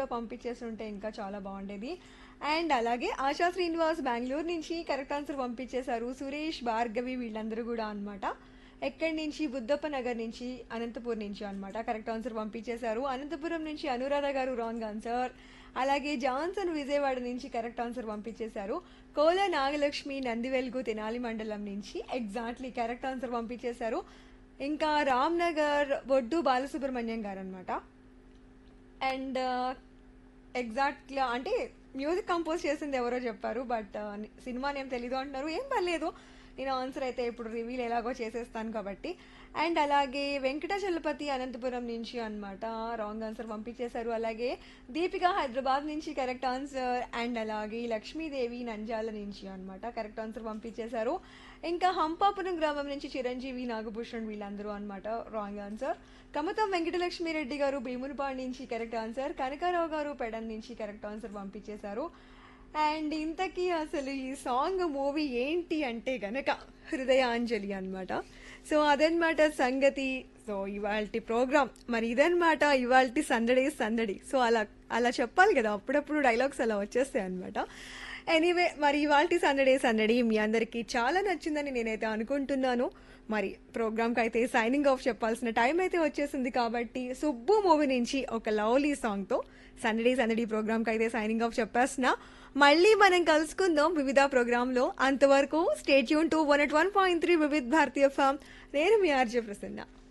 కూడా పంపించేస్తుంటే ఇంకా చాలా బాగుండేది అండ్ అలాగే ఆశా శ్రీనివాస్ బెంగళూరు నుంచి కరెక్ట్ ఆన్సర్ పంపించేశారు సురేష్ భార్గవి వీళ్ళందరూ కూడా అన్నమాట ఎక్కడి నుంచి బుద్ధప్ప నగర్ నుంచి అనంతపూర్ నుంచి అన్నమాట కరెక్ట్ ఆన్సర్ పంపించేశారు అనంతపురం నుంచి అనురాధ గారు రాంగ్ ఆన్సర్ అలాగే జాన్సన్ విజయవాడ నుంచి కరెక్ట్ ఆన్సర్ పంపించేశారు కోల నాగలక్ష్మి నందివెల్గు తెనాలి మండలం నుంచి ఎగ్జాక్ట్లీ కరెక్ట్ ఆన్సర్ పంపించేశారు ఇంకా రామ్ నగర్ బొడ్డు బాలసుబ్రహ్మణ్యం గారు అనమాట అండ్ ఎగ్జాక్ట్గా అంటే మ్యూజిక్ కంపోజ్ చేసింది ఎవరో చెప్పారు బట్ సినిమా నేమ్ తెలీదు అంటున్నారు ఏం పర్లేదు నేను ఆన్సర్ అయితే ఇప్పుడు రివీల్ ఎలాగో చేసేస్తాను కాబట్టి అండ్ అలాగే వెంకటాచలపతి అనంతపురం నుంచి అన్నమాట రాంగ్ ఆన్సర్ పంపించేశారు అలాగే దీపిక హైదరాబాద్ నుంచి కరెక్ట్ ఆన్సర్ అండ్ అలాగే లక్ష్మీదేవి నంజాల నుంచి అన్నమాట కరెక్ట్ ఆన్సర్ పంపించేశారు ఇంకా హంపాపురం గ్రామం నుంచి చిరంజీవి నాగభూషణ్ వీళ్ళందరూ అన్నమాట రాంగ్ ఆన్సర్ కమతం వెంకటలక్ష్మి రెడ్డి గారు భీమునిపాడు నుంచి కరెక్ట్ ఆన్సర్ కనకారావు గారు పెడన్ నుంచి కరెక్ట్ ఆన్సర్ పంపించేశారు అండ్ ఇంతకీ అసలు ఈ సాంగ్ మూవీ ఏంటి అంటే గనక హృదయాంజలి అన్నమాట సో అదనమాట సంగతి సో ఇవాళ ప్రోగ్రామ్ మరి ఇదనమాట ఇవాళ సందడి సందడి సో అలా అలా చెప్పాలి కదా అప్పుడప్పుడు డైలాగ్స్ అలా వచ్చేస్తాయి అనమాట ఎనీవే మరి ఇవాళ సందడే సందడి మీ అందరికీ చాలా నచ్చిందని నేనైతే అనుకుంటున్నాను మరి ప్రోగ్రామ్కి అయితే సైనింగ్ ఆఫ్ చెప్పాల్సిన టైం అయితే వచ్చేసింది కాబట్టి సుబ్బు మూవీ నుంచి ఒక లవ్లీ సాంగ్తో సందడి సందడి ప్రోగ్రామ్కి అయితే సైనింగ్ ఆఫ్ చెప్పేస్తున్నా మళ్ళీ మనం కలుసుకుందాం వివిధ ప్రోగ్రాంలో అంతవరకు stay tuned to one at one point three Vividh Bharati ఫామ్ నేను మీ ఆర్జే ప్రసన్న